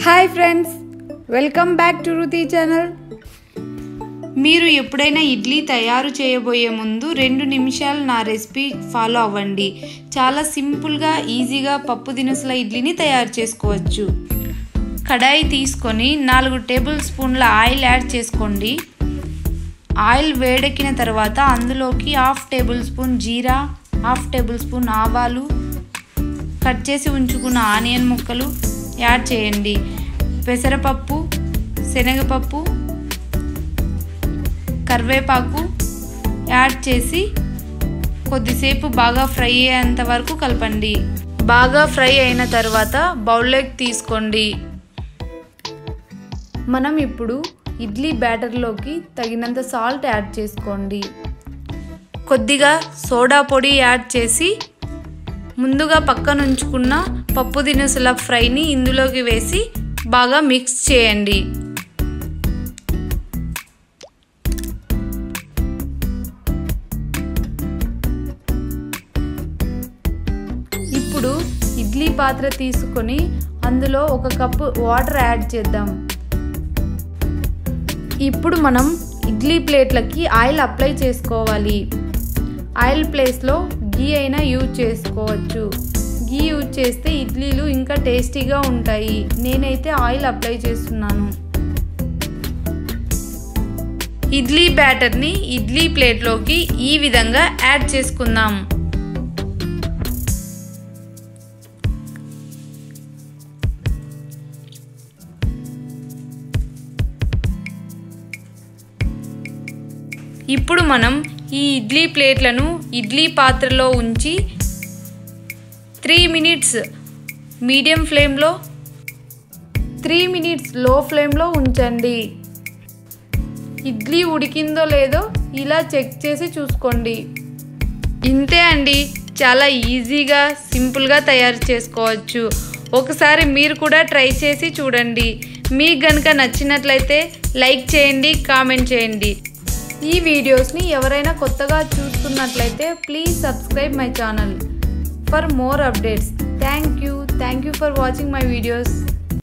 hi friends welcome back to Ruthi channel మీరు ఎప్పుడైనా ఇడ్లీ తయారు చేయబోయే ముందు రెండు నిమిషాలు నా రెసిపీ ఫాలో అవ్వండి చాలా సింపుల్గా ఈజీగా పప్పు దినుసుల ఇడ్లీని తయారు చేసుకోవచ్చు కడాయి తీసుకొని నాలుగు టేబుల్ స్పూన్ల ఆయిల్ యాడ్ చేసుకోండి ఆయిల్ వేడెక్కిన తర్వాత అందులోకి half tablespoon jeera half tablespoon ఆవాలు కట్ చేసి ఉంచుకున్న ఆనియన్ ముక్కలు యాడ్ చేయండి పెసరపప్పు శనగపప్పు కరివేపాకు యాడ్ చేసి కొద్దిసేపు బాగా ఫ్రై అయ్యేంత వరకు కలపండి బాగా ఫ్రై అయిన తర్వాత బౌల్లోకి తీసుకోండి మనం ఇప్పుడు ఇడ్లీ బ్యాటర్లోకి తగినంత సాల్ట్ యాడ్ చేసుకోండి కొద్దిగా సోడా పొడి యాడ్ చేసి ముందుగా పక్కన ఉంచుకున్న పప్పు దినుసుల ఫ్రైని ఇందులోకి వేసి బాగా మిక్స్ చేయండి ఇప్పుడు ఇడ్లీ పాత్ర తీసుకొని అందులో ఒక కప్పు వాటర్ యాడ్ చేద్దాం ఇప్పుడు మనం ఇడ్లీ ప్లేట్లకి ఆయిల్ అప్లై చేసుకోవాలి ఆయిల్ ప్లేస్లో గీ అయినా యూజ్ చేసుకోవచ్చు గీ యూజ్ చేస్తే ఇడ్లీలు ఇంకా టేస్టీగా ఉంటాయి నేనైతే ఆయిల్ అప్లై చేస్తున్నాను ఇడ్లీ బ్యాటర్ని ఇడ్లీ ప్లేట్లోకి ఈ విధంగా యాడ్ చేసుకుందాం ఇప్పుడు మనం ఈ ఇడ్లీ ప్లేట్లను ఇడ్లీ పాత్రలో ఉంచి త్రీ మినిట్స్ మీడియం ఫ్లేమ్లో త్రీ మినిట్స్ లో ఫ్లేమ్లో ఉంచండి ఇడ్లీ ఉడికిందో లేదో ఇలా చెక్ చేసి చూసుకోండి ఇంతే అండి చాలా ఈజీగా సింపుల్గా తయారు చేసుకోవచ్చు ఒకసారి మీరు కూడా ట్రై చేసి చూడండి మీకు కనుక నచ్చినట్లయితే లైక్ చేయండి కామెంట్ చేయండి ఈ వీడియోస్ని ఎవరైనా కొత్తగా చూస్తున్నట్లయితే please subscribe my channel for more updates thank you thank you for watching my videos